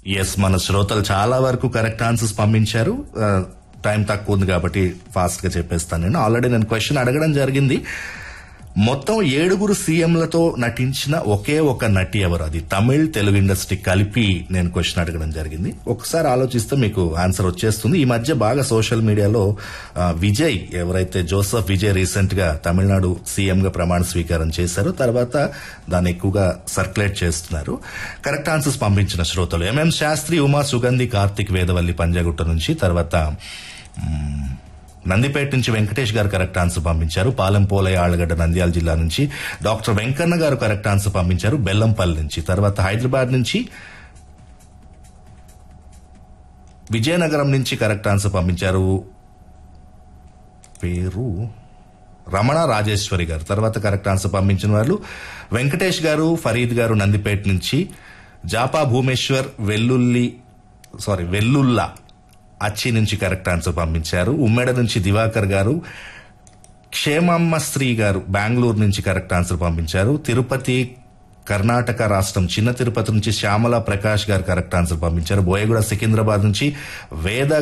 yes మన శ్రోతలు చాలా వరకు కరెక్ట్ ఆన్సర్స్ పంపించారు ఆ, టైం తక్కువ ఉంది కాబట్టి ఫాస్ట్ గా చెప్పేస్తాను నేను ఆల్రెడీ నేను క్వశ్చన్ అడగడం జరిగింది మొత్తం ఏడుగురు సీఎంలతో నటించిన ఒకే ఒక నటి ఎవరు అది తమిళ్ తెలుగు ఇండస్ట్రీ కలిపి నేను క్వశ్చన్ అడగడం జరిగింది ఒకసారి ఆలోచిస్తే మీకు ఆన్సర్ వచ్చేస్తుంది ఈ మధ్య బాగా సోషల్ మీడియాలో ఆ, విజయ్ ఎవరైతే జోసఫ్ విజయ్ రీసెంట్ గా తమిళనాడు సీఎం గా ప్రమాణ స్వీకారం చేశారు తర్వాత దాన్ని ఎక్కువగా సర్క్యులేట్ చేస్తున్నారు కరెక్ట్ ఆన్సర్స్ పంపించిన శ్రోతలు ఎంఎం శాస్త్రి ఉమా సుగంధి కార్తిక్ వేదవల్లి పంజాగుట్ట నుంచి తర్వాత మ్మ్, నందిపేట నుంచి వెంకటేష్ గారు కరెక్ట్ ఆన్సర్ పంపించారు పాలెం పోలయ్య ఆళ్లగడ్డ నంద్యాల జిల్లా నుంచి డాక్టర్ వెంకన్న గారు కరెక్ట్ ఆన్సర్ పంపించారు బెల్లంపల్లి నుంచి తర్వాత హైదరాబాద్ నుంచి విజయనగరం నుంచి కరెక్ట్ ఆన్సర్ పంపించారు పేరు రమణ రాజేశ్వరి గారు తర్వాత కరెక్ట్ ఆన్సర్ పంపించిన వాళ్ళు వెంకటేష్ గారు ఫరీద్ గారు నందిపేట నుంచి జాపా భూమేశ్వర్ వెల్లుల్లి సారీ వెల్లుల్లా అచ్చి నుంచి కరెక్ట్ ఆన్సర్ పంపించారు ఉమ్మెడ నుంచి దివాకర్ గారు క్షేమమ్మ శ్రీ గారు బెంగళూరు నుంచి కరెక్ట్ ఆన్సర్ పంపించారు తిరుపతి కర్ణాటక రాష్ట్రం చిన్న తిరుపతి నుంచి శ్యామల ప్రకాష్ గారు కరెక్ట్ ఆన్సర్ పంపించారు బోయగూడ సికింద్రాబాద్ నుంచి వేద